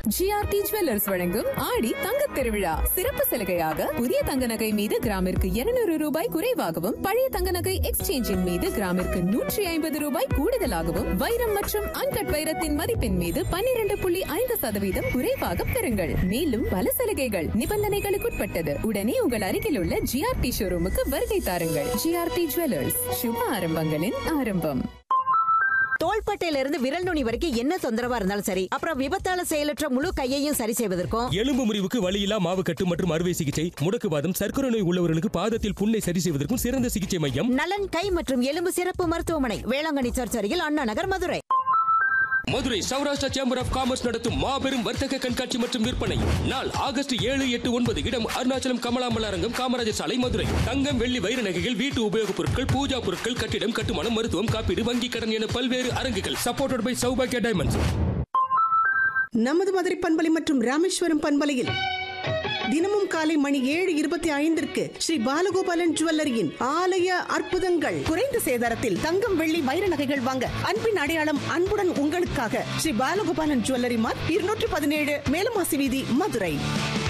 GRT jewellers வழங்கும் ஆடி தங்கத் திருவிழா சிறப்பு சலுகையாக புதிய தங்க நகை மீது கிராமிற்கு 200 ரூபாய் குறைவாகவும் பழைய தங்க நகை எக்ஸ்சேஞ்சின் மீது கிராமிற்கு நூற்றி ஐம்பது ரூபாய் கூடுதலாகவும் வைரம் மற்றும் அன்கட் வைரத்தின் மதிப்பின் மீது 12.5% புள்ளி ஐந்து சதவீதம் குறைவாக பெறுங்கள் மேலும் பல சலுகைகள் நிபந்தனைகளுக்குட்பட்டது உடனே உங்கள் அருகில் உள்ள ஜிஆர்டி ஷோரூமுக்கு வருகை தாருங்கள் ஜிஆர்டி ஜுவல்லர்ஸ் சுப ஆரம்பங்களின் ஆரம்பம் தோள்பட்டையில இருந்து விரல் நுனி வரைக்கும் என்ன தொந்தரவா இருந்தாலும் சரி அப்புறம் விபத்தால செயலற்ற முழு கையையும் சரி செய்வதற்கும் எலும்பு முறிவுக்கு வலியில்லா மாவு கட்டு மற்றும் அறுவை சிகிச்சை முடக்குவாதம் சர்க்கரை நோய் உள்ளவர்களுக்கு பாதத்தில் புண்ணை சரி செய்வதற்கும் சிறந்த சிகிச்சை மையம் நலன் கை மற்றும் எலும்பு சிறப்பு மருத்துவமனை வேளாங்கண்ணி சர்ச் அருகில் Anna Nagar Madurai Madurai Saurashtra chamber of commerce நடத்தும் மாபெரும் வர்த்தக கண்காட்சி மற்றும் விற்பனை நாள் ஆகஸ்ட் ஏழு எட்டு ஒன்பது இடம் அருணாச்சலம் கமலாம்பல் அரங்கம் காமராஜர் சாலை மதுரை தங்கம் வெள்ளி வைர நகைகள் வீட்டு உபயோகப் பொருட்கள் பூஜா பொருட்கள் கட்டிடம் கட்டுமானம் மருத்துவம் காப்பீடு வங்கி கடன் என பல்வேறு அரங்குகள் சப்போர்ட்டட் பை சௌபாகியா டைமண்ட்ஸ் நமது மதுரை பண்பலை மற்றும் ராமேஸ்வரம் பண்பலையில் தினமும் காலை மணி ஏழு இருபத்தி ஐந்திற்கு ஸ்ரீ பாலகோபாலன் ஜுவல்லரியின் ஆலய அற்புதங்கள் குறைந்த சேதாரத்தில் தங்கம் வெள்ளி வைர நகைகள் வாங்க அன்பின் அடையாளம் அன்புடன் உங்களுக்காக ஸ்ரீ பாலகோபாலன் ஜுவல்லரி மார்க் இருநூற்றி பதினேழு மேலமாசி வீதி மதுரை